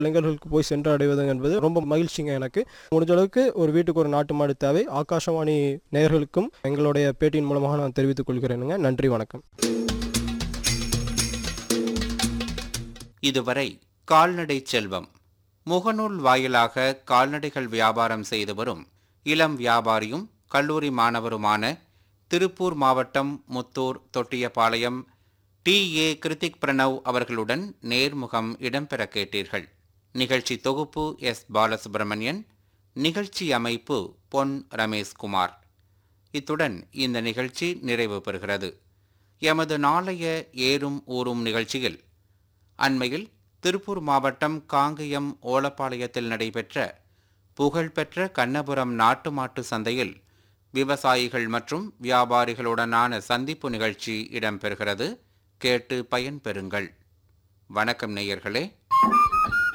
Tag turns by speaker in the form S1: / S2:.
S1: இளைஞர்களுக்கு போய் சென்று அடைவது என்பது ரொம்ப மகிழ்ச்சிங்க எனக்கு முடிஞ்ச அளவுக்கு ஒரு வீட்டுக்கு ஒரு நாட்டு மாடு தேவை ஆகாஷவாணி நேயர்களுக்கும் எங்களுடைய பேட்டியின் மூலமாக நான் தெரிவித்துக் கொள்கிறேனுங்க நன்றி வணக்கம்
S2: இதுவரை கால்நடை செல்வம் முகநூல் வாயிலாக கால்நடைகள் வியாபாரம் செய்து வரும் இளம் வியாபாரியும் கல்லூரி மாணவருமான திருப்பூர் மாவட்டம் முத்தூர் தொட்டியபாளையம் டி ஏ கிருத்திக் பிரணவ் அவர்களுடன் நேர்முகம் இடம்பெற கேட்டீர்கள் நிகழ்ச்சி தொகுப்பு எஸ் பாலசுப்ரமணியன் நிகழ்ச்சி அமைப்பு பொன் ரமேஷ்குமார் இத்துடன் இந்த நிகழ்ச்சி நிறைவு பெறுகிறது எமது நாளைய ஏறும் ஊறும் நிகழ்ச்சியில் அண்மையில் திருப்பூர் மாவட்டம் காங்கயம் ஓலப்பாளையத்தில் நடைபெற்ற புகழ்பெற்ற கண்ணபுரம் நாட்டு மாட்டு சந்தையில் விவசாயிகள் மற்றும் வியாபாரிகளுடனான சந்திப்பு நிகழ்ச்சி இடம்பெறுகிறது கேட்டு பயன்பெறுங்கள் வணக்கம் நேயர்களே